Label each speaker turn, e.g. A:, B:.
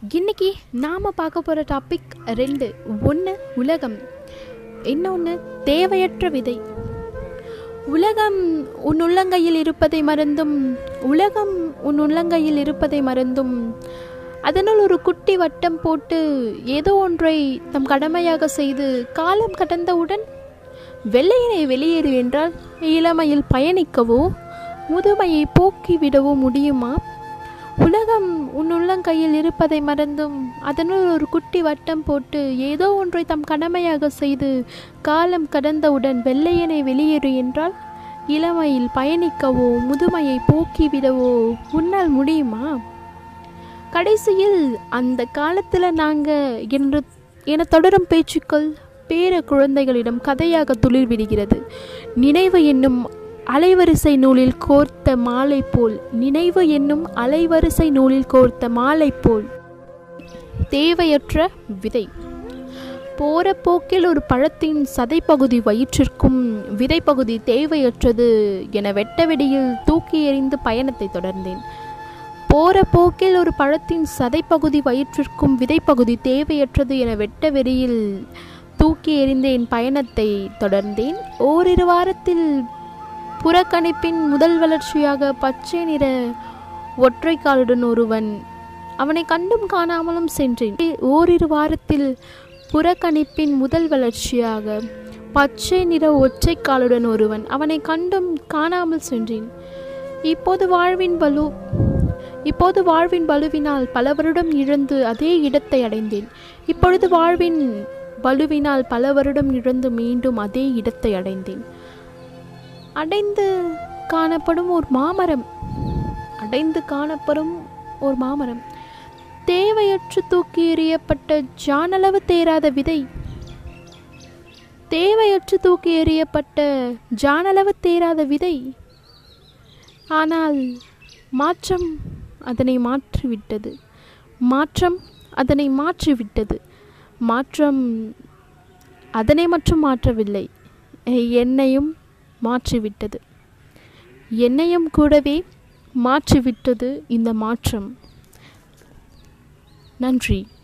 A: இன்னைக்கு நாம் பார்க்க போகிற டாபிக் ரெண்டு ஒன்று உலகம் இன்னொன்று தேவையற்ற விதை உலகம் உன் உள்ளங்கையில் இருப்பதை மறந்தும் உலகம் உன் உள்ளங்கையில் இருப்பதை மறந்தும் அதனுள் ஒரு குட்டி வட்டம் போட்டு ஏதோ ஒன்றை தம் கடமையாக செய்து காலம் கடந்தவுடன் வெள்ளையனை வெளியேறு என்றால் இளமையில் பயணிக்கவோ முதுமையை போக்கிவிடவோ முடியுமா உலகம் உன் உள்ளங்கையில் இருப்பதை மறந்தும் அதனுள் ஒரு குட்டி வட்டம் போட்டு ஏதோ ஒன்றை தம் கடமையாக செய்து காலம் கடந்தவுடன் வெள்ளையனை வெளியேறு என்றால் இளமையில் பயணிக்கவோ முதுமையை போக்கிவிடவோ உன்னால் முடியுமா கடைசியில் அந்த காலத்தில் நாங்கள் என்று என தொடரும் பேச்சுக்கள் பேர குழந்தைகளிடம் கதையாக துளிர் விடுகிறது நினைவு என்னும் அலைவரிசை நூலில் கோர்த்த மாலை போல் நினைவு என்னும் அலைவரிசை நூலில் கோர்த்த மாலை போல் தேவையற்ற விதை போற போக்கில் ஒரு பழத்தின் சதைப்பகுதி வயிற்றிற்கும் விதைப்பகுதி தேவையற்றது என வெட்ட வெடியில் தூக்கி எறிந்து பயணத்தை தொடர்ந்தேன் போற போக்கில் ஒரு பழத்தின் சதைப்பகுதி வயிற்றிற்கும் விதைப்பகுதி தேவையற்றது என வெட்ட வெறியில் தூக்கி எறிந்த என் பயணத்தை தொடர்ந்தேன் ஓரிரு வாரத்தில் புறக்கணிப்பின் முதல் வளர்ச்சியாக பச்சை நிற ஒற்றை காலுடன் ஒருவன் அவனை கண்டும் காணாமலும் சென்றேன் ஓரிரு வாரத்தில் புறக்கணிப்பின் முதல் வளர்ச்சியாக பச்சை நிற ஒற்றை காலுடன் ஒருவன் அவனை கண்டும் காணாமல் சென்றேன் இப்போது வாழ்வின் பலு இப்போது வாழ்வின் பலுவினால் பல வருடம் இழந்து அதே இடத்தை அடைந்தேன் இப்பொழுது வாழ்வின் பலுவினால் பல வருடம் இழந்து மீண்டும் அதே இடத்தை அடைந்தேன் அடைந்து காணப்படும் ஒரு மாமரம் அடைந்து காணப்படும் ஒரு மாமரம் தேவையற்று தூக்கி எறியப்பட்ட ஜானளவு தேராத விதை தேவையற்று தூக்கி எறியப்பட்ட ஜானளவு தேராத விதை ஆனால் மாற்றம் அதனை மாற்றிவிட்டது மாற்றம் அதனை மாற்றிவிட்டது மாற்றம் அதனை மட்டும் மாற்றவில்லை என்னையும் மாற்றிவிட்டது என்னையும் கூடவே மாற்றிவிட்டது இந்த மாற்றம் நன்றி